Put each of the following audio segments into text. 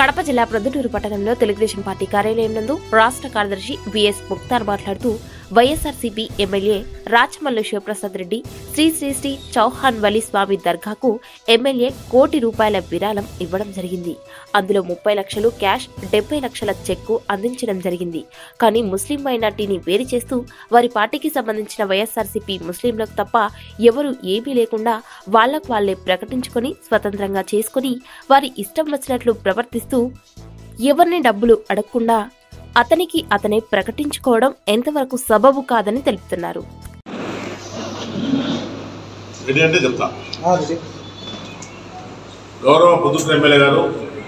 కడప జిల్లా ప్రొద్దుటూరు పట్టణంలో తెలుగుదేశం పార్టీ కార్యాలయం నందు రాష్ట్ర కార్యదర్శి విఎస్ ముక్తార్ మాట్లాడుతూ వైఎస్ఆర్సీపీ ఎమ్మెల్యే రాచమల్లు శివప్రసాద్ రెడ్డి శ్రీ శ్రీ శ్రీ చౌహాన్ వలి స్వామి దర్గాకు ఎమ్మెల్యే కోటి రూపాయల విరాళం ఇవ్వడం జరిగింది అందులో ముప్పై లక్షలు క్యాష్ డెబ్బై లక్షల చెక్కు అందించడం జరిగింది కానీ ముస్లిం మైనార్టీని వేరు చేస్తూ వారి పార్టీకి సంబంధించిన వైఎస్ఆర్సీపీ ముస్లింలకు తప్ప ఎవరు ఏమీ లేకుండా వాళ్లకు వాళ్లే ప్రకటించుకొని స్వతంత్రంగా చేసుకొని వారి ఇష్టం వచ్చినట్లు ప్రవర్తిస్తూ ఎవరిని డబ్బులు అడగకుండా అతనికి అతనే ప్రకటించుకోవడం ఎంతవరకు సబబు కాదని తెలుపుతున్నారు రెడీ అంటే చెప్తా గౌరవ పొద్దుటూరు ఎమ్మెల్యే గారు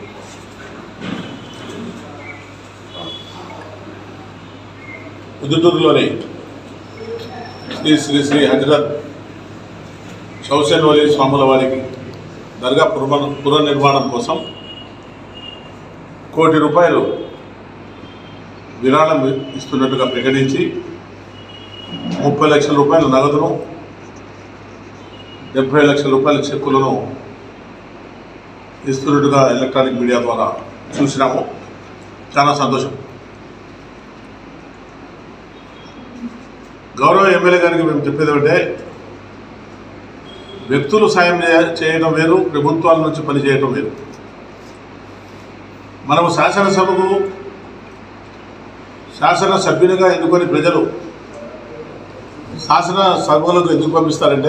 పొద్దుటూరులోని శ్రీ శ్రీ శ్రీ హజరత్ షౌసేన్ వలి స్వాముల వారికి దర్గా పుర పునర్నిర్మాణం కోసం కోటి రూపాయలు విరాళం ఇస్తున్నట్టుగా ప్రకటించి ముప్పై లక్షల రూపాయల నగదును డెబ్బై లక్షల రూపాయల చెక్కులను ఇస్తున్నట్టుగా ఎలక్ట్రానిక్ మీడియా ద్వారా చూసినాము చాలా సంతోషం గౌరవ ఎమ్మెల్యే గారికి మేము చెప్పేది ఏమంటే వ్యక్తులు సాయం చేయ- చేయడం వేరు ప్రభుత్వాల నుంచి పనిచేయడం వేరు మనము శాసనసభకు శాసనసభ్యునిగా ఎన్నుకొని ప్రజలు శాసన సభలకు ఎందుకు పంపిస్తారంటే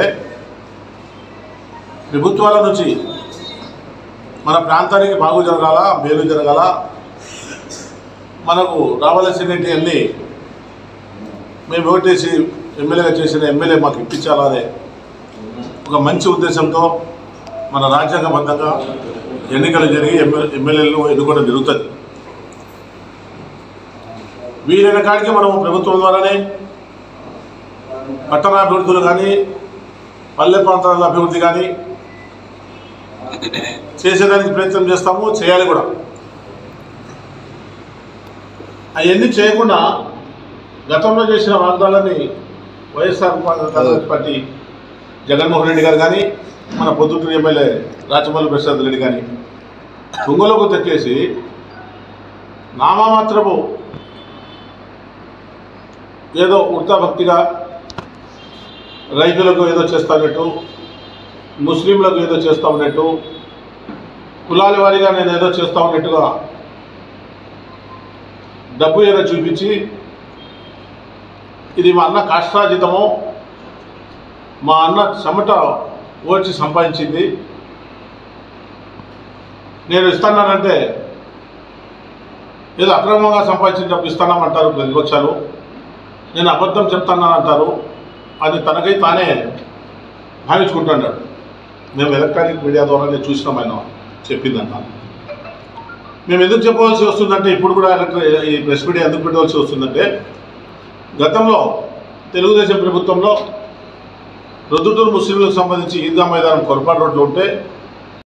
ప్రభుత్వాల నుంచి మన ప్రాంతానికి బాగు జరగాల మేలు జరగాల మనకు రావాల్సినవి అన్నీ మేము ఓటేసి ఎమ్మెల్యేగా చేసిన ఎమ్మెల్యే మాకు ఇప్పించాలనే ఒక మంచి ఉద్దేశంతో మన రాజ్యాంగబద్ధంగా ఎన్నికలు జరిగి ఎమ్మెల్యే ఎమ్మెల్యేలను ఎన్నుకోవడం జరుగుతుంది వీలైన కాడికి మనం ప్రభుత్వం ద్వారానే పట్టణాభివృద్ధులు కానీ పల్లె ప్రాంతాల అభివృద్ధి కానీ చేసేదానికి ప్రయత్నం చేస్తాము చేయాలి కూడా అవన్నీ చేయకుండా గతంలో చేసిన వాగ్దానాన్ని YSR Congress party Jaganmohan Reddy గారు కానీ మన పొద్దుటూరు ఎమ్మెల్యే రాచమల్లి ప్రసాద్ రెడ్డి కానీ తుంగలోకి తెచ్చేసి నామమాత్రము ఏదో ఉడతాభక్తిగా రైతులకు ఏదో చేస్తానట్టు ముస్లింలకు ఏదో చేస్తా ఉన్నట్టు కులాల వారీగా నేను ఏదో చేస్తా ఉన్నట్టుగా డబ్బు ఏదో చూపించి ఇది మా అన్న కష్టాజితము మా అన్న చెమట ఓడ్చి సంపాదించింది నేను ఇస్తున్నానంటే ఏదో అక్రమంగా సంపాదించిన డబ్బు ఇస్తానమంటారు ప్రతిపక్షాలు నేను అబద్ధం చెప్తానంటారు అది తనకై తానే భావించుకుంటున్నాడు మేము ఎలక్ట్రానిక్ మీడియా ద్వారానే చూసినాం ఆయన చెప్పిందంట మేము ఎందుకు చెప్పవలసి వస్తుందంటే ఇప్పుడు కూడా ఎలక్ట్రా ఈ ప్రెస్ మీడియా ఎందుకు పెట్టవలసి వస్తుందంటే గతంలో తెలుగుదేశం ప్రభుత్వంలో రొద్దుటూరు ముస్లింలకు సంబంధించి ఈద్గా మైదానం కొరపాటు రోడ్లు ఉంటే